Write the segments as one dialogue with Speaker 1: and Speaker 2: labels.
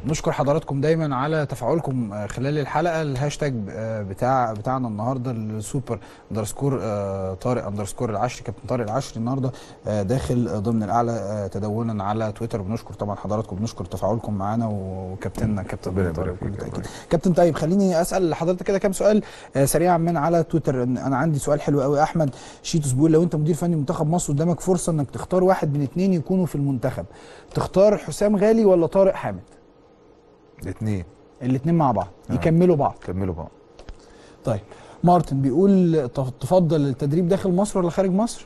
Speaker 1: نشكر حضراتكم دايما على تفاعلكم آه، خلال الحلقه الهاشتاج آه، بتاع بتاعنا النهارده السوبر اندرسكور آه، طارق اندرسكور العشري كابتن طارق العشري النهارده آه، داخل ضمن الاعلى آه، تداولا على تويتر بنشكر طبعا حضراتكم بنشكر تفاعلكم معانا وكابتننا كابتن
Speaker 2: ربنا
Speaker 1: طارق
Speaker 2: يبارك
Speaker 1: بكل
Speaker 2: فيك يا
Speaker 1: تاكيد
Speaker 2: رب.
Speaker 1: كابتن طيب خليني اسال حضرتك كده كام سؤال آه، سريعا من على تويتر إن انا عندي سؤال حلو قوي احمد شيتوس بيقول لو انت مدير فني منتخب مصر قدامك فرصه انك تختار واحد من اتنين يكونوا في المنتخب تختار حسام غالي ولا طارق حامد
Speaker 2: الاثنين
Speaker 1: الاثنين مع بعض
Speaker 2: آه.
Speaker 1: يكملوا بعض
Speaker 2: كملوا بعض
Speaker 1: طيب مارتن بيقول تف- تفضل التدريب داخل مصر ولا خارج مصر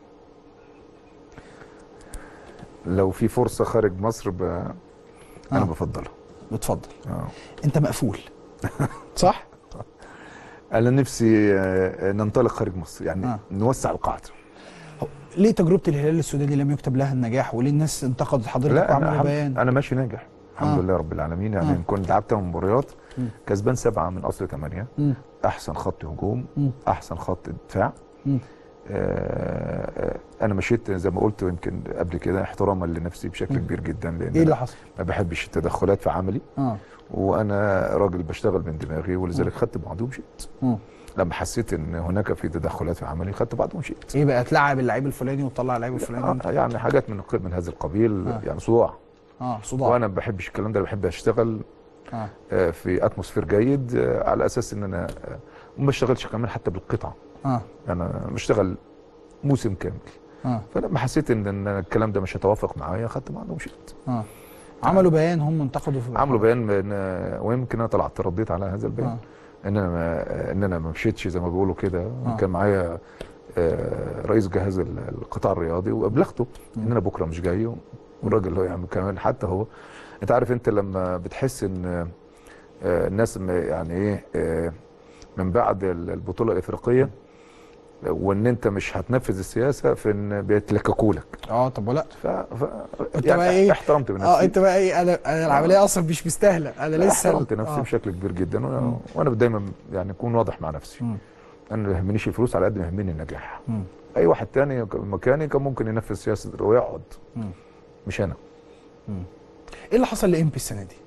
Speaker 2: لو في فرصه خارج مصر ب... انا
Speaker 1: آه.
Speaker 2: بفضلها
Speaker 1: اتفضل
Speaker 2: اه
Speaker 1: انت مقفول صح
Speaker 2: انا نفسي آه، ننطلق خارج مصر يعني
Speaker 1: آه.
Speaker 2: آه. نوسع القاعده
Speaker 1: ليه تجربه الهلال السوداني لم يكتب لها النجاح وليه الناس انتقدت حضرتك
Speaker 2: لا
Speaker 1: وعملوا
Speaker 2: انا,
Speaker 1: بيان
Speaker 2: الحمد- أنا ماشي ناجح الحمد
Speaker 1: آه.
Speaker 2: لله رب العالمين يعني
Speaker 1: آه.
Speaker 2: آه. كنت لعبت ثمان مباريات
Speaker 1: مم.
Speaker 2: كسبان سبعه من اصل ثمانيه
Speaker 1: مم.
Speaker 2: احسن خط هجوم
Speaker 1: مم.
Speaker 2: احسن خط دفاع
Speaker 1: مم.
Speaker 2: آه آه، انا مشيت زي ما قلت يمكن قبل كده احتراما لنفسي بشكل
Speaker 1: مم.
Speaker 2: كبير جدا لان
Speaker 1: ايه
Speaker 2: أنا
Speaker 1: اللي حصل
Speaker 2: ما بحبش التدخلات في عملي
Speaker 1: اه
Speaker 2: وانا راجل بشتغل من دماغي ولذلك خدت بعضي ومشيت
Speaker 1: مم.
Speaker 2: لما حسيت ان هناك في تدخلات في عملي خدت بعضي ومشيت
Speaker 1: ايه بقى تلعب اللعيب الفلاني وتطلع اللعيب الفلاني
Speaker 2: آه يعني حاجات من من هذا القبيل
Speaker 1: آه.
Speaker 2: آه. يعني صداع
Speaker 1: اه صداع
Speaker 2: وانا ما بحبش الكلام ده أنا بحب اشتغل
Speaker 1: اه
Speaker 2: آه، في اتموسفير جيد آه، على اساس ان انا آه، وما اشتغلش كمان حتى بالقطعه
Speaker 1: اه
Speaker 2: انا بشتغل موسم كامل
Speaker 1: اه
Speaker 2: فلما حسيت ان إن الكلام ده مش هيتوافق معايا خدت بعضي ومشيت
Speaker 1: اه عملوا بيان هم انتقدوا في
Speaker 2: عملوا بيان من آه، ويمكن انا طلعت رديت على هذا البيان
Speaker 1: اه
Speaker 2: ان انا ما ان انا ما مشيتش زي ما بيقولوا كده
Speaker 1: آه.
Speaker 2: كان معايا آه، رئيس جهاز ال- القطاع الرياضي وابلغته ان
Speaker 1: مم.
Speaker 2: انا بكره مش جاي والراجل هو يعني كمان حتى هو انت عارف انت لما بتحس ان آه، الناس م- يعني ايه آه، من بعد ال- البطوله الافريقيه وان انت مش هتنفذ السياسه في ان بيتلككوا لك
Speaker 1: اه طب ولا
Speaker 2: ف, ف
Speaker 1: انت
Speaker 2: يعني
Speaker 1: بقى ايه؟
Speaker 2: احترمت بنفسي
Speaker 1: اه انت بقى ايه انا انا العمليه اصلا مش مستاهله انا لسه
Speaker 2: احترمت نفسي
Speaker 1: آه.
Speaker 2: بشكل كبير جدا
Speaker 1: مم.
Speaker 2: وانا, وأنا دايما يعني اكون واضح مع نفسي
Speaker 1: مم.
Speaker 2: انا ما يهمنيش الفلوس على قد ما يهمني النجاح
Speaker 1: مم.
Speaker 2: اي واحد تاني مكاني كان ممكن ينفذ سياسه ويقعد
Speaker 1: مم.
Speaker 2: مش انا
Speaker 1: مم. ايه اللي حصل لامبي السنه دي؟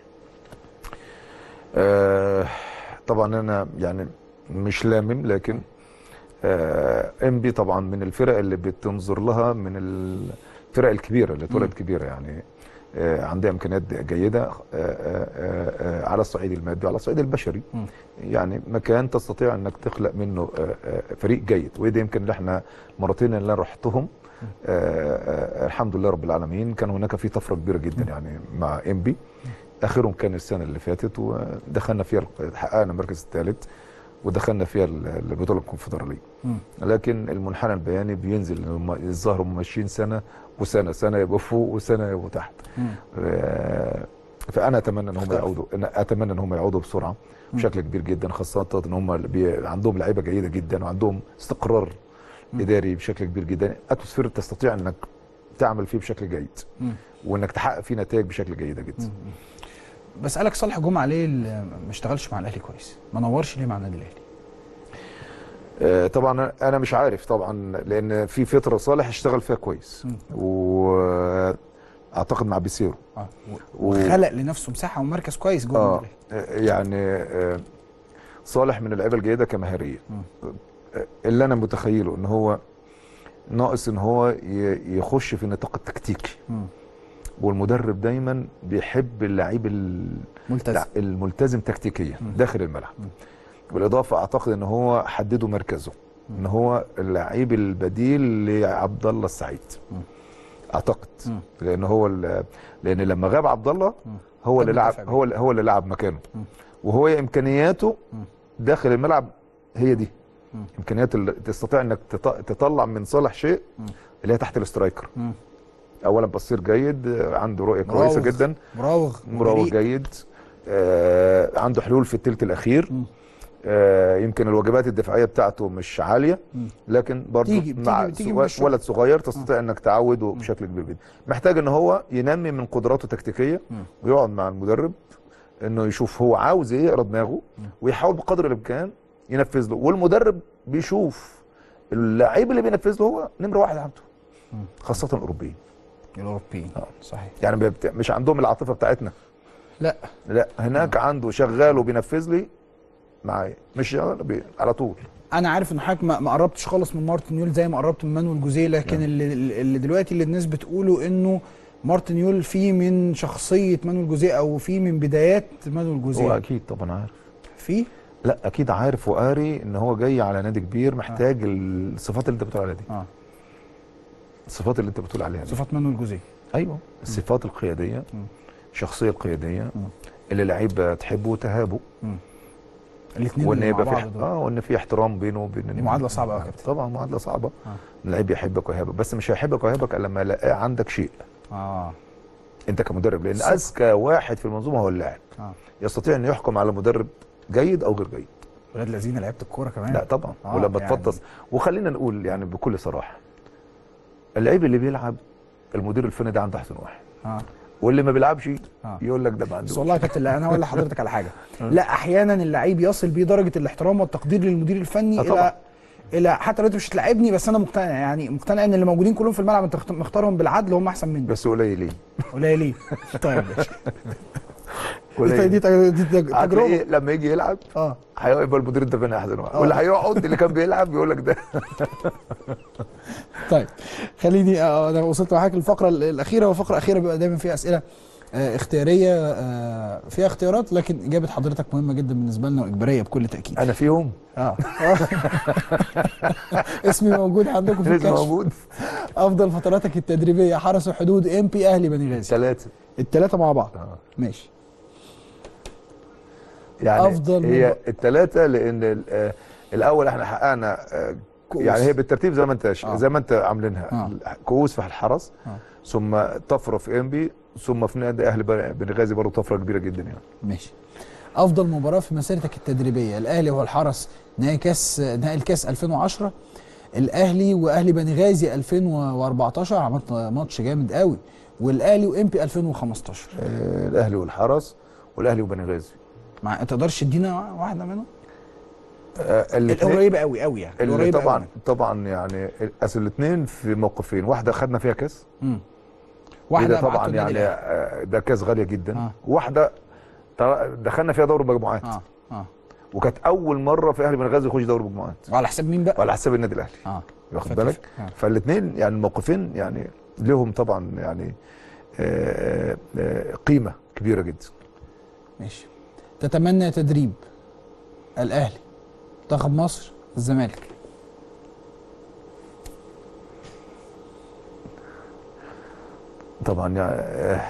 Speaker 2: آه طبعا انا يعني مش لامم لكن آه انبي طبعا من الفرق اللي بتنظر لها من الفرق الكبيره اللي اتولد كبيره يعني آه عندها امكانيات جيده آه آه آه على الصعيد المادي وعلى الصعيد البشري
Speaker 1: مم.
Speaker 2: يعني مكان تستطيع انك تخلق منه آه آه فريق جيد وده يمكن اللي احنا مرتين اللي انا رحتهم آه آه الحمد لله رب العالمين كان هناك في طفره كبيره جدا يعني مع انبي اخرهم كان السنه اللي فاتت ودخلنا فيها حققنا المركز الثالث ودخلنا فيها ال- البطوله الكونفدراليه
Speaker 1: مم.
Speaker 2: لكن المنحنى البياني بينزل هم الظاهر هم ماشيين سنه وسنه سنه يبقوا فوق وسنه يبقوا تحت
Speaker 1: مم.
Speaker 2: آه، فانا اتمنى ان هم
Speaker 1: اختلف.
Speaker 2: يعودوا أنا اتمنى ان هم يعودوا بسرعه بشكل كبير جدا خاصه ان هم بي... عندهم لعيبه جيده جدا وعندهم استقرار
Speaker 1: مم.
Speaker 2: اداري بشكل كبير جدا اتموسفير تستطيع انك تعمل فيه بشكل جيد
Speaker 1: مم.
Speaker 2: وانك تحقق فيه نتائج بشكل جيده جدا
Speaker 1: مم. بسالك صالح جمعه ليه اللي ما اشتغلش مع الاهلي كويس؟ ما نورش ليه مع النادي الاهلي؟
Speaker 2: آه، طبعا انا مش عارف طبعا لان في فتره صالح اشتغل فيها كويس
Speaker 1: مم.
Speaker 2: واعتقد مع بيسيرو
Speaker 1: اه
Speaker 2: و-
Speaker 1: وخلق لنفسه مساحه ومركز كويس جوه
Speaker 2: اه
Speaker 1: النادي
Speaker 2: آه، يعني آه، صالح من اللعيبه الجيده كمهاريه
Speaker 1: مم.
Speaker 2: آه، اللي انا متخيله ان هو ناقص ان هو ي- يخش في النطاق التكتيكي
Speaker 1: مم.
Speaker 2: والمدرب دايما بيحب اللعيب ال-
Speaker 1: ملتزم
Speaker 2: الملتزم تكتيكيا
Speaker 1: مم.
Speaker 2: داخل الملعب
Speaker 1: مم.
Speaker 2: بالاضافه اعتقد ان هو حددوا مركزه ان هو اللعيب البديل لعبد الله السعيد
Speaker 1: مم.
Speaker 2: اعتقد
Speaker 1: مم.
Speaker 2: لان هو ال- لان لما غاب عبد الله
Speaker 1: مم.
Speaker 2: هو
Speaker 1: تم
Speaker 2: اللي لعب
Speaker 1: الدفع بيه.
Speaker 2: هو اللي- هو اللي لعب مكانه
Speaker 1: مم.
Speaker 2: وهو امكانياته
Speaker 1: مم.
Speaker 2: داخل الملعب هي دي
Speaker 1: مم.
Speaker 2: امكانيات اللي تستطيع انك تط- تطلع من صالح شيء
Speaker 1: مم.
Speaker 2: اللي هي تحت الاسترايكر
Speaker 1: مم.
Speaker 2: اولا بصير جيد عنده رؤيه كويسه
Speaker 1: مراوغ.
Speaker 2: جدا
Speaker 1: مراوغ
Speaker 2: مراوغ
Speaker 1: وجريء.
Speaker 2: جيد آه عنده حلول في الثلث الاخير
Speaker 1: مم.
Speaker 2: آه يمكن الواجبات الدفاعيه بتاعته مش عاليه
Speaker 1: مم.
Speaker 2: لكن برضه
Speaker 1: تيجي- بتيجي-
Speaker 2: مع
Speaker 1: بتيجي
Speaker 2: صغ-
Speaker 1: من الشغل.
Speaker 2: ولد صغير تستطيع انك تعوده بشكل كبير جدا محتاج ان هو ينمي من قدراته التكتيكيه
Speaker 1: مم.
Speaker 2: ويقعد مع المدرب انه يشوف هو عاوز ايه يقرا دماغه ويحاول بقدر الامكان ينفذ له والمدرب بيشوف اللعيب اللي بينفذ له هو نمره واحد عنده
Speaker 1: مم.
Speaker 2: خاصه الاوروبيين
Speaker 1: الاوروبيين
Speaker 2: آه.
Speaker 1: صحيح
Speaker 2: يعني بيبت- مش عندهم العاطفه بتاعتنا
Speaker 1: لا
Speaker 2: لا هناك عنده شغال وبينفذ لي معايا مش شغال بي... على طول
Speaker 1: انا عارف ان حضرتك ما ما قربتش خالص من مارتن يول زي ما قربت من مانويل جوزيه لكن
Speaker 2: نعم.
Speaker 1: اللي, اللي دلوقتي اللي الناس بتقوله انه مارتن يول فيه من شخصيه مانويل جوزيه او فيه من بدايات مانويل
Speaker 2: هو
Speaker 1: جوزيه
Speaker 2: اكيد طبعا عارف
Speaker 1: فيه
Speaker 2: لا اكيد عارف وقاري ان هو جاي على نادي كبير محتاج الصفات اللي انت بتقول عليها دي
Speaker 1: اه
Speaker 2: الصفات اللي انت بتقول عليها دي
Speaker 1: صفات مانويل جوزيه
Speaker 2: ايوه الصفات القياديه
Speaker 1: مم.
Speaker 2: الشخصيه القياديه
Speaker 1: مم.
Speaker 2: اللي اللعيبه تحبه وتهابه
Speaker 1: الاثنين
Speaker 2: وان
Speaker 1: اللي مع
Speaker 2: يبقى في
Speaker 1: بعض
Speaker 2: اح-
Speaker 1: دول
Speaker 2: اه وان في احترام بينه وبين
Speaker 1: دي معادلة صعبة أوي يا كابتن.
Speaker 2: طبعا معادله صعبه
Speaker 1: آه.
Speaker 2: اللعيب يحبك ويهابك بس مش هيحبك ويهابك الا لما يلاقي عندك شيء
Speaker 1: اه
Speaker 2: انت كمدرب لان
Speaker 1: صح.
Speaker 2: اذكى واحد في المنظومه هو اللاعب
Speaker 1: اه
Speaker 2: يستطيع ان يحكم على مدرب جيد او غير جيد
Speaker 1: ولاد لذينه لعيبه الكوره كمان
Speaker 2: لا طبعا
Speaker 1: آه،
Speaker 2: ولما
Speaker 1: يعني-
Speaker 2: تفطس وخلينا نقول يعني بكل صراحه اللعيب اللي بيلعب المدير الفني ده عنده احسن واحد
Speaker 1: اه
Speaker 2: واللي ما بيلعبش
Speaker 1: اه
Speaker 2: يقول لك ده ما عندوش
Speaker 1: بس والله يا كابتن لا انا هقول لحضرتك على حاجه لا احيانا اللعيب يصل بيه درجه الاحترام والتقدير للمدير الفني
Speaker 2: آه
Speaker 1: الى
Speaker 2: طبعا.
Speaker 1: الى حتى لو انت مش هتلاعبني بس انا مقتنع يعني مقتنع ان اللي موجودين كلهم في الملعب انت مخت- مختارهم بالعدل هم احسن مني
Speaker 2: بس قليلين
Speaker 1: قليلين طيب ماشي دي
Speaker 2: قليلين
Speaker 1: دي تج- دي تج-
Speaker 2: هتلاقيه
Speaker 1: تجربه
Speaker 2: لما يجي يلعب
Speaker 1: اه
Speaker 2: هيبقى المدير الفني احسن واحد
Speaker 1: آه.
Speaker 2: واللي هيقعد اللي كان بيلعب يقول لك ده
Speaker 1: طيب خليني آه، انا وصلت معاك الفقره ال- الاخيره والفقره الاخيره بيبقى دايما فيها اسئله آه، اختياريه آه، فيها اختيارات لكن اجابه حضرتك مهمه جدا بالنسبه لنا واجباريه بكل تاكيد
Speaker 2: انا فيهم
Speaker 1: اه اسمي موجود عندكم في
Speaker 2: لسه
Speaker 1: الكشف
Speaker 2: موجود
Speaker 1: افضل فتراتك التدريبيه حرس حدود ام بي اهلي بني غازي
Speaker 2: ثلاثه
Speaker 1: الثلاثه مع بعض
Speaker 2: آه.
Speaker 1: ماشي
Speaker 2: يعني
Speaker 1: أفضل
Speaker 2: هي
Speaker 1: من-
Speaker 2: الثلاثه لان ال- آه، الاول احنا حققنا آه،
Speaker 1: كؤوس.
Speaker 2: يعني هي بالترتيب زي ما انت
Speaker 1: آه.
Speaker 2: زي ما انت عاملينها
Speaker 1: آه.
Speaker 2: كؤوس في الحرس
Speaker 1: آه.
Speaker 2: ثم طفره في ام بي ثم في نادي اهلي بن- بن غازي برضه طفره كبيره جدا يعني
Speaker 1: ماشي افضل مباراه في مسيرتك التدريبيه الاهلي والحرس نهائي كاس نهائي الكاس 2010 الاهلي واهلي بني غازي 2014 عملت ماتش جامد قوي والاهلي وامبي 2015
Speaker 2: آه، الاهلي والحرس والاهلي وبني غازي
Speaker 1: مع تقدرش تدينا واحده منهم
Speaker 2: آه، الاتنين-
Speaker 1: القريبه قوي قوي يعني
Speaker 2: اللي
Speaker 1: القريبة
Speaker 2: طبعا
Speaker 1: قوي.
Speaker 2: طبعا يعني اصل الاثنين في موقفين واحده خدنا فيها كاس
Speaker 1: مم.
Speaker 2: واحده
Speaker 1: واحده
Speaker 2: طبعا
Speaker 1: بعتوا
Speaker 2: يعني
Speaker 1: النادي الأهلي.
Speaker 2: آه، ده كاس غاليه جدا
Speaker 1: آه.
Speaker 2: واحده طر- دخلنا فيها دوري مجموعات
Speaker 1: اه اه
Speaker 2: وكانت اول مره في اهلي بن غازي يخش دوري مجموعات
Speaker 1: وعلى حساب مين بقى؟
Speaker 2: وعلى حساب النادي الاهلي
Speaker 1: اه
Speaker 2: واخد
Speaker 1: فاكر.
Speaker 2: بالك
Speaker 1: آه.
Speaker 2: فالاثنين يعني الموقفين يعني لهم طبعا يعني آه، آه، قيمه كبيره جدا
Speaker 1: ماشي تتمنى تدريب الاهلي منتخب مصر الزمالك
Speaker 2: طبعا يعني آه،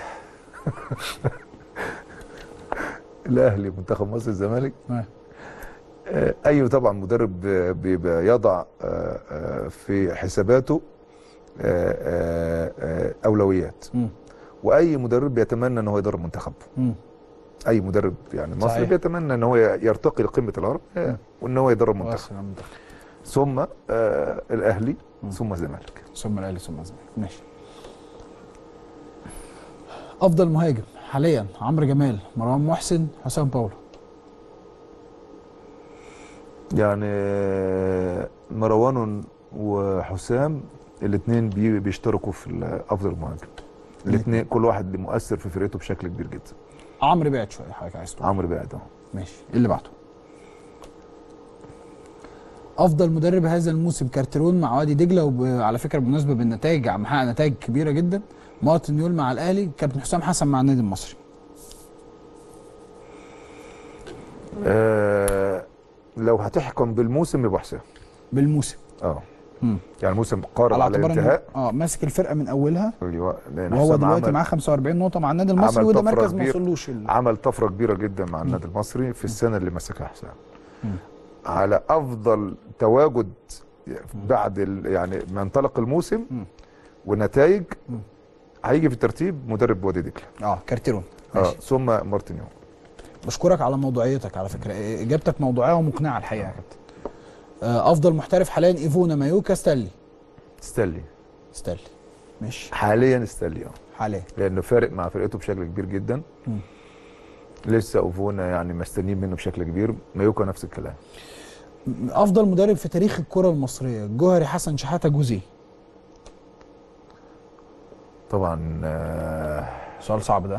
Speaker 2: الاهلي منتخب مصر الزمالك
Speaker 1: آه.
Speaker 2: آه، ايوه طبعا مدرب آه، بيبقى يضع آه، آه، في حساباته آه، آه، آه، اولويات
Speaker 1: مم.
Speaker 2: واي مدرب بيتمنى ان هو يدرب منتخب
Speaker 1: مم.
Speaker 2: اي مدرب يعني مصري
Speaker 1: صحيح.
Speaker 2: بيتمنى ان هو يرتقي لقمه العرب آه، وان هو يدرب منتخب
Speaker 1: خلاص، منتخب.
Speaker 2: ثم آه، الاهلي
Speaker 1: مم.
Speaker 2: ثم الزمالك
Speaker 1: ثم الاهلي ثم الزمالك ماشي افضل مهاجم حاليا عمرو جمال مروان محسن حسام باولو
Speaker 2: يعني آه، مروان وحسام الاثنين بيشتركوا في ال- افضل مهاجم الاثنين كل واحد مؤثر في فرقته بشكل كبير جدا
Speaker 1: عمرو بعد شويه حضرتك عايز تقول
Speaker 2: عمرو بعد اهو
Speaker 1: ماشي اللي بعده افضل مدرب هذا الموسم كارترون مع وادي دجله وعلى فكره بالنسبه بالنتائج عم محقق نتائج كبيره جدا مارتن يول مع الاهلي كابتن حسام حسن مع النادي المصري
Speaker 2: آه لو هتحكم بالموسم يبقى حسام
Speaker 1: بالموسم
Speaker 2: اه
Speaker 1: مم.
Speaker 2: يعني موسم قارب
Speaker 1: على
Speaker 2: على,
Speaker 1: اعتبار انه
Speaker 2: الانتهاء
Speaker 1: اه ماسك الفرقه من اولها
Speaker 2: ايوه لان
Speaker 1: وهو
Speaker 2: حسام
Speaker 1: دلوقتي
Speaker 2: عمل-
Speaker 1: معاه 45 نقطه مع النادي المصري
Speaker 2: عمل
Speaker 1: وده
Speaker 2: طفرة
Speaker 1: مركز ما
Speaker 2: كبيرة.
Speaker 1: وصلوش ال-
Speaker 2: عمل طفره كبيره جدا مع النادي المصري في السنه اللي مسكها حسام
Speaker 1: مم.
Speaker 2: على افضل تواجد بعد ال- يعني ما انطلق الموسم
Speaker 1: مم.
Speaker 2: والنتائج
Speaker 1: مم.
Speaker 2: هيجي في الترتيب مدرب وادي دجله
Speaker 1: اه كارتيرون
Speaker 2: اه
Speaker 1: ماشي
Speaker 2: ثم مارتينيو
Speaker 1: بشكرك على موضوعيتك على فكره اجابتك موضوعيه ومقنعه الحقيقه يا كابتن آه افضل محترف حاليا ايفونا مايوكا ستانلي
Speaker 2: ستانلي
Speaker 1: ستانلي ماشي
Speaker 2: حاليا ستانلي اه
Speaker 1: حاليا
Speaker 2: لانه فارق مع فرقته بشكل كبير جدا
Speaker 1: مم.
Speaker 2: لسه اوفونا يعني مستنيين منه بشكل كبير مايوكا نفس الكلام
Speaker 1: افضل مدرب في تاريخ الكره المصريه الجوهري حسن شحاته جوزيه
Speaker 2: طبعا آه
Speaker 1: سؤال صعب ده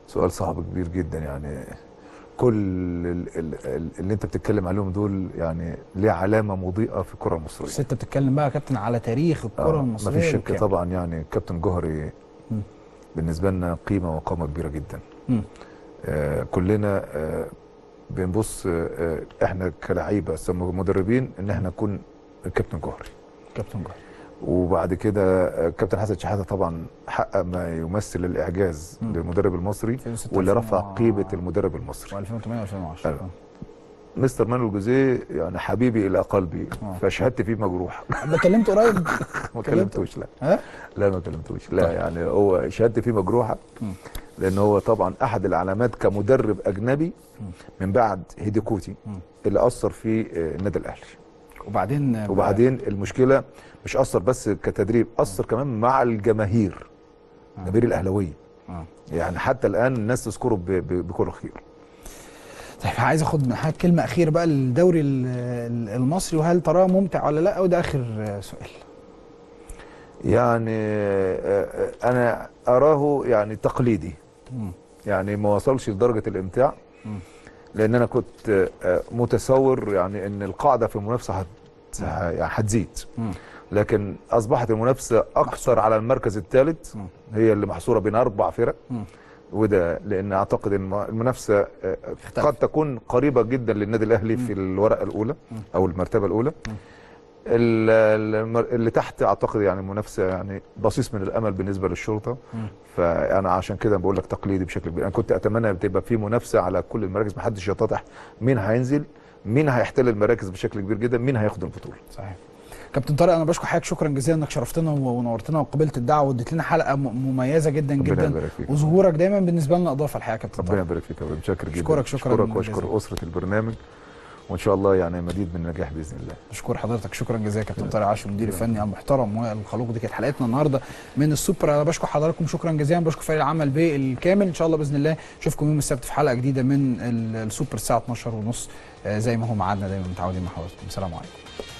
Speaker 2: سؤال صعب كبير جدا يعني كل ال- ال- ال- اللي انت بتتكلم عليهم دول يعني ليه علامه مضيئه في الكره المصريه
Speaker 1: بس انت بتتكلم بقى يا كابتن على تاريخ الكره
Speaker 2: آه،
Speaker 1: المصريه
Speaker 2: ما فيش شك
Speaker 1: بالكامل.
Speaker 2: طبعا يعني كابتن جوهري
Speaker 1: مم.
Speaker 2: بالنسبه لنا قيمه وقامه كبيره جدا
Speaker 1: مم.
Speaker 2: آه كلنا آه بنبص آه آه، احنا كلعيبه ثم مدربين ان احنا نكون كابتن جوهري
Speaker 1: كابتن جوهر
Speaker 2: وبعد كده آه، كابتن حسن شحاته طبعا حقق ما يمثل الاعجاز
Speaker 1: مم.
Speaker 2: للمدرب المصري
Speaker 1: 2006
Speaker 2: واللي رفع
Speaker 1: 2000
Speaker 2: قيمه المدرب المصري
Speaker 1: و2008 و2010
Speaker 2: أيوة. مستر مانويل جوزيه يعني حبيبي الى قلبي
Speaker 1: آه.
Speaker 2: فشهادتي فيه مجروحه
Speaker 1: ده كلمت قريب
Speaker 2: ما
Speaker 1: كلمته؟
Speaker 2: كلمتوش لا
Speaker 1: ها
Speaker 2: لا ما كلمتوش لا
Speaker 1: طيب.
Speaker 2: يعني هو شهادتي فيه مجروحه
Speaker 1: مم.
Speaker 2: لان هو طبعا احد العلامات كمدرب اجنبي
Speaker 1: مم.
Speaker 2: من بعد هيديكوتي
Speaker 1: مم.
Speaker 2: اللي اثر في آه، النادي الاهلي
Speaker 1: وبعدين
Speaker 2: وبعدين المشكله مش اثر بس كتدريب اثر كمان مع الجماهير
Speaker 1: آه.
Speaker 2: الجماهير الاهلاويه
Speaker 1: آه.
Speaker 2: يعني حتى الان الناس تذكره ب- ب- بكل خير
Speaker 1: طيب عايز اخد من حضرتك كلمه اخيره بقى للدوري ال- ال- المصري وهل تراه ممتع ولا لا وده اخر آه، سؤال
Speaker 2: يعني آه، آه، انا اراه يعني تقليدي
Speaker 1: مم.
Speaker 2: يعني ما وصلش لدرجه الامتاع
Speaker 1: مم.
Speaker 2: لان انا كنت آه، متصور يعني ان القاعده في المنافسه هت يعني هتزيد
Speaker 1: مم.
Speaker 2: لكن اصبحت المنافسه اكثر على المركز الثالث
Speaker 1: مم.
Speaker 2: هي اللي محصوره بين اربع فرق
Speaker 1: مم.
Speaker 2: وده لان اعتقد ان المنافسه آه،
Speaker 1: اختلف.
Speaker 2: قد تكون قريبه جدا للنادي الاهلي
Speaker 1: مم.
Speaker 2: في الورقه الاولى
Speaker 1: مم.
Speaker 2: او المرتبه الاولى
Speaker 1: مم.
Speaker 2: ال- المر- اللي تحت اعتقد يعني منافسه يعني بصيص من الامل بالنسبه للشرطه
Speaker 1: مم.
Speaker 2: فانا عشان كده بقول لك تقليدي بشكل كبير انا كنت اتمنى تبقى في منافسه على كل المراكز محدش يتضح مين هينزل مين هيحتل المراكز بشكل كبير جدا مين هياخد البطوله
Speaker 1: صحيح كابتن طارق انا بشكر حضرتك شكرا جزيلا انك شرفتنا ونورتنا وقبلت الدعوه واديت لنا حلقه م- مميزه جدا
Speaker 2: ربنا
Speaker 1: جدا
Speaker 2: يبارك فيك
Speaker 1: وظهورك دايما بالنسبه لنا اضافه الحقيقه يا كابتن
Speaker 2: ربنا
Speaker 1: طارق
Speaker 2: يبارك فيك يا رب شاكر جدا
Speaker 1: أشكرك شكراً
Speaker 2: اشكرك
Speaker 1: جزيلاً.
Speaker 2: واشكر اسره البرنامج وان شاء الله يعني مزيد من النجاح باذن الله
Speaker 1: اشكر حضرتك شكرا جزيلا كابتن طارق عاشور المدير الفني المحترم والخلوق دي كانت حلقتنا النهارده من السوبر انا بشكر حضراتكم شكرا جزيلا بشكر فريق العمل بالكامل ان شاء الله باذن الله اشوفكم يوم السبت في حلقه جديده من ال- السوبر الساعه 12 ونص زي ما هو ميعادنا دايما متعودين مع حضراتكم السلام عليكم